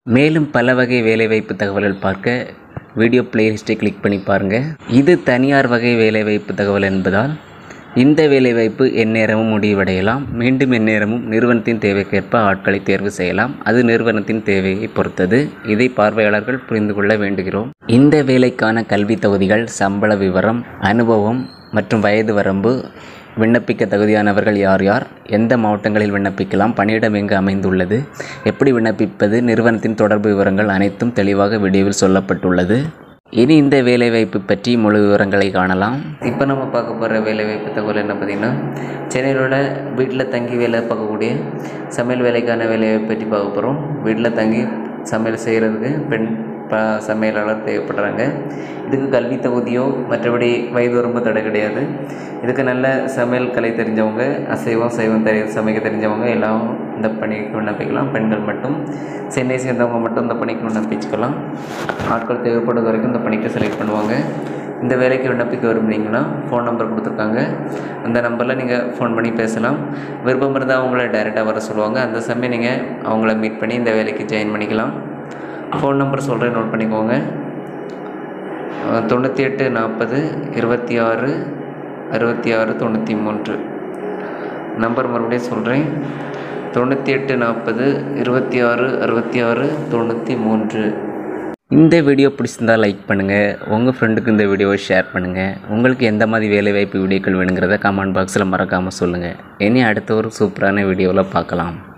மேலும் பல வகை வேலைவாய்ப்பு தகவல்கள் பார்க்க வீடியோ பிளேலிஸ்ட்டை கிளிக் பண்ணி பாருங்கள் இது தனியார் வகை வேலைவாய்ப்பு தகவல் என்பதால் இந்த வேலைவாய்ப்பு எந்நேரமும் முடிவடையலாம் மீண்டும் எந்நேரமும் நிறுவனத்தின் தேவைக்கேற்ப ஆட்களை தேர்வு செய்யலாம் அது நிறுவனத்தின் தேவையை பொறுத்தது இதை பார்வையாளர்கள் புரிந்து கொள்ள வேண்டுகிறோம் இந்த வேலைக்கான கல்வி தகுதிகள் சம்பள விவரம் அனுபவம் மற்றும் வயது வரம்பு விண்ணப்பிக்க தகுதியானவர்கள் யார் யார் எந்த மாவட்டங்களில் விண்ணப்பிக்கலாம் பணியிடம் எங்கு அமைந்துள்ளது எப்படி விண்ணப்பிப்பது நிறுவனத்தின் தொடர்பு விவரங்கள் அனைத்தும் தெளிவாக வீடியோவில் சொல்லப்பட்டுள்ளது இனி இந்த வேலைவாய்ப்பு பற்றி முழு விவரங்களை காணலாம் இப்போ நம்ம பார்க்க போகிற வேலைவாய்ப்பு தகவல் என்ன பார்த்திங்கன்னா சென்னையில் உள்ள வீட்டில் தங்கி வேலை பார்க்கக்கூடிய சமையல் வேலைக்கான வேலைவாய்ப்பு பற்றி பார்க்க போகிறோம் வீட்டில் தங்கி சமையல் செய்கிறதுக்கு பெண் ப சமையலாளர் தேவைப்படுறாங்க இதுக்கு கல்வி தகுதியோ மற்றபடி வயது வரம்பு தடை கிடையாது இதுக்கு நல்ல சமையல் கலை தெரிஞ்சவங்க அசைவம் சைவம் தெரி சமைக்க தெரிஞ்சவங்க எல்லாம் இந்த பணிக்கு விண்ணப்பிக்கலாம் பெண்கள் மட்டும் சென்னை சேர்ந்தவங்க மட்டும் இந்த பணிக்கு விண்ணப்பிச்சுக்கலாம் ஆட்கள் தேவைப்படுறது வரைக்கும் இந்த பணிக்கு செலக்ட் பண்ணுவாங்க இந்த வேலைக்கு விண்ணப்பிக்க விரும்புனீங்கன்னா ஃபோன் நம்பர் கொடுத்துருக்காங்க அந்த நம்பரில் நீங்கள் ஃபோன் பண்ணி பேசலாம் விருப்பம் இருந்தால் அவங்கள டைரெக்டாக வர சொல்லுவாங்க அந்த சமயம் நீங்கள் அவங்கள மீட் பண்ணி இந்த வேலைக்கு ஜாயின் பண்ணிக்கலாம் ஃபோன் நம்பர் சொல்கிறேன் நோட் பண்ணிக்கோங்க அஹ் தொண்ணூற்றி எட்டு நாற்பது இருபத்தி ஆறு அறுபத்தி ஆறு தொண்ணூற்றி மூன்று நம்பர் மறுபடியும் சொல்கிறேன் தொண்ணூற்றி எட்டு நாற்பது இருபத்தி ஆறு அறுபத்தி ஆறு தொண்ணூற்றி மூன்று இந்த வீடியோ பிடிச்சிருந்தால் லைக் பண்ணுங்கள் உங்கள் ஃப்ரெண்டுக்கு இந்த வீடியோவை ஷேர் பண்ணுங்கள் உங்களுக்கு எந்த மாதிரி வேலைவாய்ப்பு வீடியோக்கள் வேணுங்கிறத கமெண்ட் பாக்ஸில் மறக்காமல் சொல்லுங்கள் இனி அடுத்த ஒரு சூப்பரான வீடியோவில் பார்க்கலாம்